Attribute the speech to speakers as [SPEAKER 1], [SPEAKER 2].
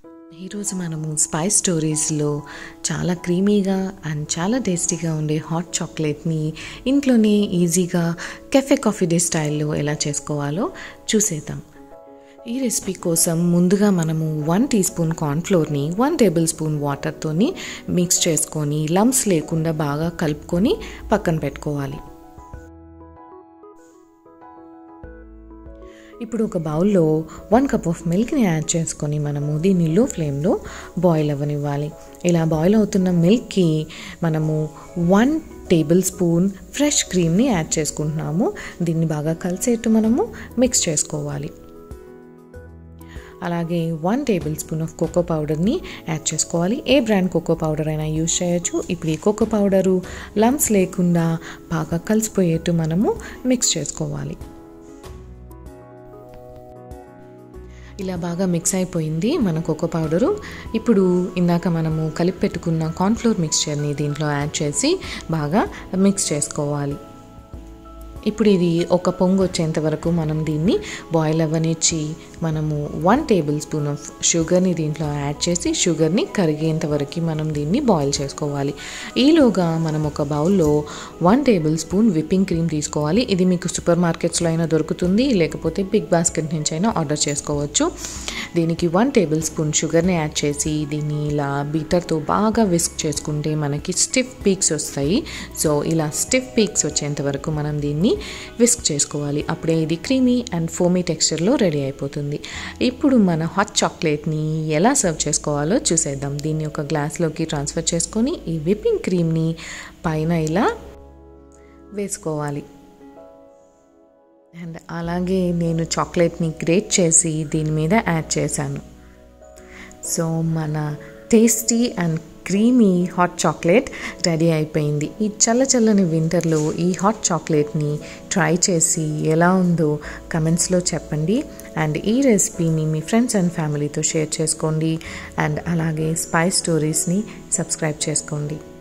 [SPEAKER 1] ఈరోజు మనము స్పైస్ స్టోరీస్లో చాలా క్రీమీగా అండ్ చాలా టేస్టీగా ఉండే హాట్ చాక్లెట్ని ఇంట్లోనే ఈజీగా కెఫే కాఫీ డే స్టైల్లో ఎలా చేసుకోవాలో చూసేద్దాం ఈ రెసిపీ కోసం ముందుగా మనము వన్ టీ స్పూన్ కార్న్ఫ్లోర్ని వన్ టేబుల్ స్పూన్ వాటర్తోని మిక్స్ చేసుకొని లమ్స్ లేకుండా బాగా కలుపుకొని పక్కన పెట్టుకోవాలి ఇప్పుడు ఒక బౌల్లో వన్ కప్ ఆఫ్ మిల్క్ని యాడ్ చేసుకొని మనము దీన్ని లో ఫ్లేమ్లో బాయిల్ అవ్వనివ్వాలి ఇలా బాయిల్ అవుతున్న మిల్క్కి మనము వన్ టేబుల్ స్పూన్ ఫ్రెష్ క్రీమ్ని యాడ్ చేసుకుంటున్నాము దీన్ని బాగా కలిసేట్టు మనము మిక్స్ చేసుకోవాలి అలాగే one tablespoon of cocoa పౌడర్ని యాడ్ చేసుకోవాలి ఏ బ్రాండ్ కోకో పౌడర్ అయినా యూజ్ చేయొచ్చు ఇప్పుడు ఈ కోకో పౌడరు లమ్స్ లేకుండా బాగా కలిసిపోయేట్టు మనము మిక్స్ చేసుకోవాలి ఇలా బాగా మిక్స్ అయిపోయింది మన కోకో పౌడరు ఇప్పుడు ఇందాక మనము కలిపి పెట్టుకున్న కార్న్ఫ్లోర్ మిక్స్చర్ని దీంట్లో యాడ్ చేసి బాగా మిక్స్ చేసుకోవాలి ఇప్పుడు ఇది ఒక పొంగు వచ్చేంత వరకు మనం దీన్ని బాయిల్ అవ్వనిచ్చి మనము వన్ టేబుల్ స్పూన్ ఆఫ్ షుగర్ని దీంట్లో యాడ్ చేసి షుగర్ని కరిగేంత వరకు మనం దీన్ని బాయిల్ చేసుకోవాలి ఈలోగా మనం ఒక బౌల్లో one tablespoon whipping cream తీసుకోవాలి ఇది మీకు సూపర్ మార్కెట్స్లో అయినా దొరుకుతుంది లేకపోతే బిగ్ బాస్కెట్ నుంచి అయినా ఆర్డర్ చేసుకోవచ్చు దీనికి వన్ టేబుల్ స్పూన్ షుగర్ని యాడ్ చేసి దీన్ని ఇలా బీటర్తో బాగా విస్క్ చేసుకుంటే మనకి స్టిఫ్ పీక్స్ వస్తాయి సో ఇలా స్టిఫ్ పీక్స్ వచ్చేంత వరకు మనం దీన్ని విస్క్ చేసుకోవాలి అప్పుడే ఇది క్రీమీ అండ్ ఫోమీ టెక్స్చర్లో రెడీ అయిపోతుంది ఇప్పుడు మన హాట్ చాక్లెట్ని ఎలా సర్వ్ చేసుకోవాలో చూసేద్దాం దీన్ని ఒక గ్లాస్లోకి ట్రాన్స్ఫర్ చేసుకొని ఈ విప్పింగ్ క్రీమ్ని పైన ఇలా వేసుకోవాలి అండ్ అలాగే నేను చాక్లెట్ని గ్రేట్ చేసి దీని మీద యాడ్ చేశాను సో మన tasty and creamy hot chocolate ready అయిపోయింది ఈ చల్ల చల్లని వింటర్లో ఈ హాట్ చాక్లెట్ని ట్రై చేసి ఎలా ఉందో కమెంట్స్లో చెప్పండి అండ్ ఈ రెసిపీని మీ ఫ్రెండ్స్ అండ్ ఫ్యామిలీతో షేర్ చేసుకోండి అండ్ అలాగే స్పైస్ స్టోరీస్ని సబ్స్క్రైబ్ చేసుకోండి